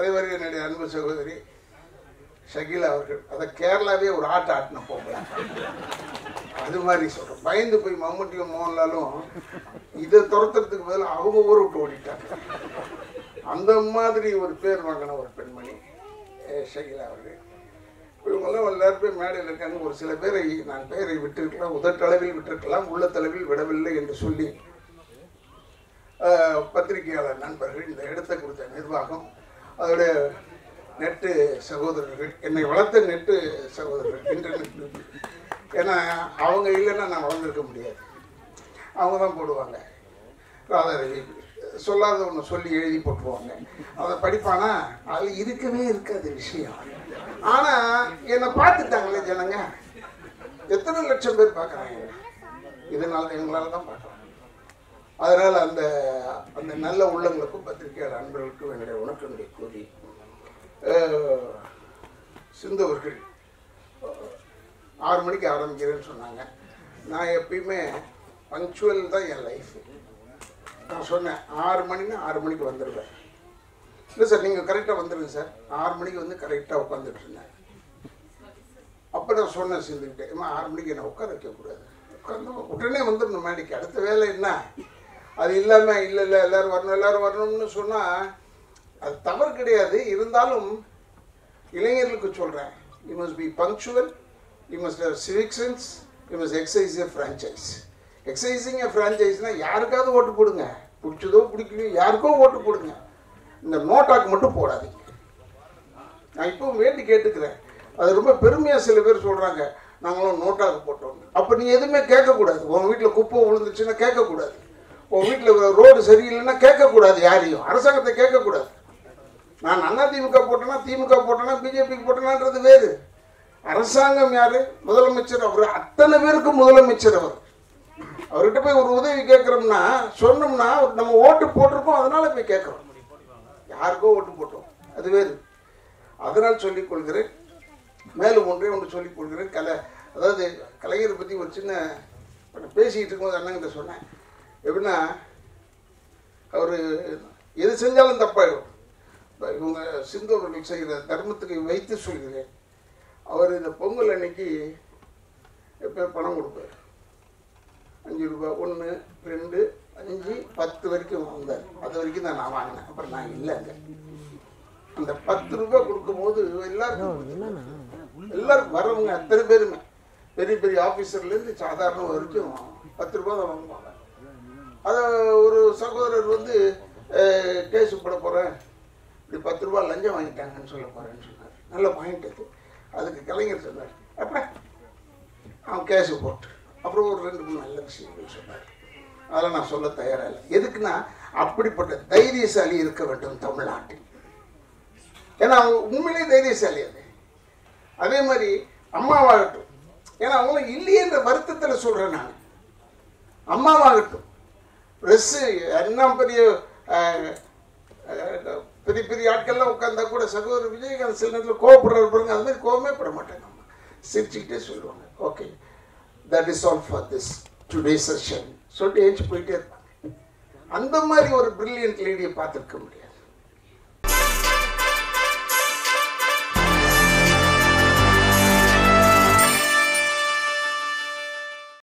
அதே மாதிரி என்னுடைய அன்பு சகோதரி ஷகிலா அவர்கள் அதை கேரளாவே ஒரு ஆட்ட ஆட்டின போகல அது மாதிரி சொல்றேன் பயந்து போய் மம்முட்டியும் மோகன்லாலும் இதை துரத்துறதுக்கு பதிலா அவங்க ஊரை விட்டு ஓடிட்டாங்க அந்த மாதிரி ஒரு பேர் வாங்கின ஒரு பெண்மணி அஹ் ஷகிலா அவர்கள் இவங்கெல்லாம் எல்லாருமே மேடையில் இருக்காங்க ஒரு சில பேரை நான் பெயரை விட்டிருக்கலாம் உதட்டளவில் விட்டிருக்கலாம் உள்ளத்தளவில் விடவில்லை என்று சொல்லி அஹ், பத்திரிகையாளர் நண்பர்கள் இந்த இடத்தை குறித்த நிர்வாகம் அதோடைய நெட்டு சகோதரர்கள் என்னை வளர்த்த நெட்டு சகோதரர்கள் இன்டர்நெட் ஏன்னா அவங்க இல்லைன்னா நான் வளர்ந்துருக்க முடியாது அவங்க தான் போடுவாங்க ராதாரவி சொல்லாத ஒன்று சொல்லி எழுதி போட்டுருவாங்க அதை படிப்பானா அதில் இருக்கவே இருக்காது விஷயம் ஆனால் என்னை பார்த்துட்டாங்களே ஜனங்க எத்தனை லட்சம் பேர் பார்க்குறாங்க இதனால எங்களால் தான் பார்க்குறோம் அதனால் அந்த அந்த நல்ல உள்ளங்களுக்கும் பத்திரிகையாளர் அன்பர்களுக்கும் என்னுடைய வணக்கங்களை கூறி அஹ், சிந்தவர்கள் ஆறு மணிக்கு ஆரம்பிக்கிறேன்னு சொன்னாங்க நான் எப்பயுமே பங்க்சுவல் தான் என் லைஃப் நான் சொன்னேன் ஆறு மணின்னா ஆறு மணிக்கு வந்துடுவேன் இல்லை சார் நீங்கள் கரெக்டாக வந்துடுங்க சார் ஆறு மணிக்கு வந்து கரெக்டாக உட்காந்துட்டு இருந்தேன் அப்போ நான் சொன்னேன் சிந்துக்கிட்டே ஏமா ஆறு மணிக்கு என்ன உட்கார வைக்கக்கூடாது உட்காந்து உடனே வந்துடணும் மேடைக்கு அடுத்த வேலை என்ன அது இல்லாமல் இல்லை இல்லை எல்லோரும் வரணும் எல்லோரும் வரணும்னு சொன்னால் அது தவறு கிடையாது இருந்தாலும் இளைஞர்களுக்கு சொல்கிறேன் you must be punctual you must have civic sense you must exercise a franchise exercising a ஃப்ரான்ச்சைஸ்னால் யாருக்காவது ஓட்டு போடுங்க பிடிச்சதோ பிடிக்கலையோ யாருக்கோ ஓட்டு போடுங்க இந்த நோட்டாக்கு மட்டும் போடாதீங்க நான் இப்பவும் வேண்டி கேட்டுக்கிறேன் அது ரொம்ப பெருமையாக சில பேர் சொல்கிறாங்க நாங்களும் நோட்டாக்கு போட்டோம் அப்போ நீ எதுவுமே கேட்கக்கூடாது உன் வீட்டில் குப்பை விழுந்துச்சுன்னா கேட்கக்கூடாது உன் வீட்டில் ரோடு சரியில்லைன்னா கேட்கக்கூடாது யாரையும் அரசாங்கத்தை கேட்கக்கூடாது நான் அண்ணா திமுக போட்டேனா திமுக போட்டேனா பிஜேபிக்கு போட்டேனான்றது வேறு அரசாங்கம் யாரு முதலமைச்சர் அவர் அத்தனை பேருக்கும் முதலமைச்சர் அவர் அவர்கிட்ட போய் ஒரு உதவி கேட்குறோம்னா சொன்னோம்னா நம்ம ஓட்டு போட்டிருக்கோம் அதனால போய் கேட்குறோம் யாருக்கோ ஓட்டு போட்டோம் அது வேறு அதனால் சொல்லிக் கொள்கிறேன் மேலும் ஒன்றே ஒன்று சொல்லிக் கொள்கிறேன் கலை அதாவது கலைஞரை பற்றி ஒரு சின்ன இப்ப நான் பேசிக்கிட்டு இருக்கும்போது அண்ணங்கிட்ட சொன்னேன் எப்படின்னா அவர் எது செஞ்சாலும் தப்பாயிடும் இப்ப இவங்க சிந்து அவர்கள் செய்கிற தர்மத்துக்கு வைத்து சொல்கிறேன் அவர் இந்த பொங்கல் அன்னைக்கு எப்போ பணம் கொடுப்பார் அஞ்சு ரூபாய் ஒன்று ரெண்டு அஞ்சு பத்து வரைக்கும் வந்தார் அது வரைக்கும் தான் நான் வாங்கினேன் அப்புறம் நான் இல்லைங்க அந்த பத்து ரூபாய் கொடுக்கும்போது எல்லாருக்கும் எல்லாரும் வரவங்க அத்தனை பேருமே பெரிய பெரிய ஆஃபீஸர்லேருந்து சாதாரண வரைக்கும் பத்து ரூபாய் தான் வாங்குவாங்க அதை ஒரு சகோதரர் வந்து கேஸ் போட போகிறேன் இப்படி பத்து ரூபாய் லஞ்சம் வாங்கிட்டாங்கன்னு சொல்ல போகிறேன்னு சொன்னார் நல்ல பாயிண்ட் அது அதுக்கு கலைஞர் சொன்னார் அப்புறம் அவன் கேஸு போட்டு அப்புறம் ஒரு ரெண்டு மூணு நல்ல விஷயங்கள் சொன்னார் அதெல்லாம் நான் சொல்ல தயாராக இல்லை எதுக்குன்னா அப்படிப்பட்ட தைரியசாலி இருக்க வேண்டும் தமிழ்நாட்டில் ஏன்னா அவங்க உண்மையிலேயே தைரியசாலி அது அதே மாதிரி அம்மாவாகட்டும் ஏன்னா அவங்களும் இல்லையேன்ற வருத்தத்தில் சொல்கிறேன் நான் அம்மாவாகட்டும் ட்ரெஸ்ஸு என்ன பெரிய அஹ், அஹ், பெரிய பெரிய ஆட்கள்லாம் உட்காந்தா கூட சகோதரர் விஜயகாந்த் சில நேரத்தில் கோவப்படுறாரு பாருங்க அது மாதிரி கோவமே பட மாட்டாங்க அம்மா சிரிச்சுக்கிட்டே சொல்லுவாங்க okay that is all for this today session சொல்லிட்டு ஏஞ்சி போயிட்டே இருப்பாங்க அந்த மாதிரி ஒரு பிரில்லியன்ட் லேடியை பார்த்துருக்க முடியாது